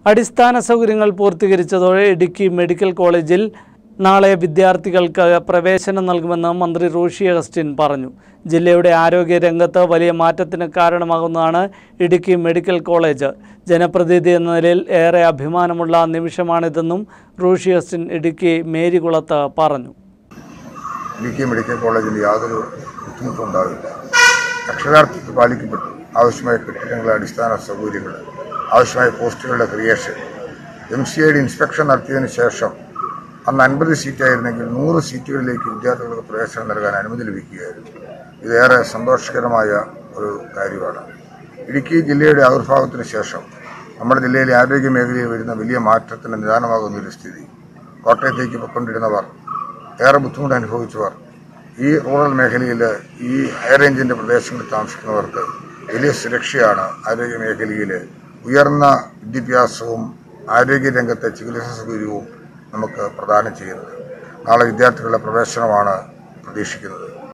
അടിസ്ഥാന സൗകര്യങ്ങൾ പൂർത്തീകരിച്ചതോടെ ഇടുക്കി മെഡിക്കൽ കോളേജിൽ നാളെ വിദ്യാർത്ഥികൾക്ക് പ്രവേശനം നൽകുമെന്ന് മന്ത്രി റോഷി അഗസ്റ്റിൻ പറഞ്ഞു ജില്ലയുടെ ആരോഗ്യ രംഗത്ത് വലിയ മാറ്റത്തിന് കാരണമാകുന്നതാണ് ഇടുക്കി മെഡിക്കൽ കോളേജ് ജനപ്രതിനിധി എന്ന നിലയിൽ ഏറെ അഭിമാനമുള്ള നിമിഷമാണിതെന്നും റോഷി അഗസ്റ്റിൻ ഇടുക്കി മേരികുളത്ത് പറഞ്ഞു ഇടുക്കി മെഡിക്കൽ കോളേജിൽ യാതൊരു ബുദ്ധിമുട്ടും ഉണ്ടാവില്ല അക്ഷരാർത്ഥത്തിൽ പാലിക്കപ്പെട്ടു ആവശ്യമായ കെട്ടിടങ്ങളുടെ അടിസ്ഥാന സൗകര്യങ്ങൾ ആവശ്യമായ പോസ്റ്റുകളുടെ ക്രിയേഷൻ എം സി ഐയുടെ ഇൻസ്പെക്ഷൻ നടത്തിയതിനു ശേഷം അന്ന് അൻപത് സീറ്റായിരുന്നെങ്കിൽ നൂറ് സീറ്റുകളിലേക്ക് വിദ്യാർത്ഥികൾക്ക് പ്രവേശനം നൽകാൻ അനുമതി ലഭിക്കുകയായിരുന്നു ഇതേറെ സന്തോഷകരമായ ഒരു കാര്യമാണ് ഇടുക്കി ജില്ലയുടെ ആവിർഭാവത്തിന് ശേഷം നമ്മുടെ ജില്ലയിലെ ആരോഗ്യ മേഖലയിൽ വരുന്ന വലിയ മാറ്റത്തിന് നിദാനമാകുന്ന ഒരു സ്ഥിതി കോട്ടയത്തേക്ക് പൊയ്ക്കൊണ്ടിരുന്നവർ ഏറെ ബുദ്ധിമുട്ട് അനുഭവിച്ചവർ ഈ റൂറൽ മേഖലയിൽ ഈ ഹൈ റേഞ്ചിന്റെ പ്രദേശങ്ങളിൽ താമസിക്കുന്നവർക്ക് വലിയ സുരക്ഷയാണ് ആരോഗ്യ മേഖലയിൽ ഉയർന്ന വിദ്യാഭ്യാസവും ആരോഗ്യ രംഗത്തെ ചികിത്സാ സൗകര്യവും നമുക്ക് പ്രദാനം ചെയ്യുന്നത് നാളെ വിദ്യാർത്ഥികളുടെ പ്രവേശനമാണ് പ്രതീക്ഷിക്കുന്നത്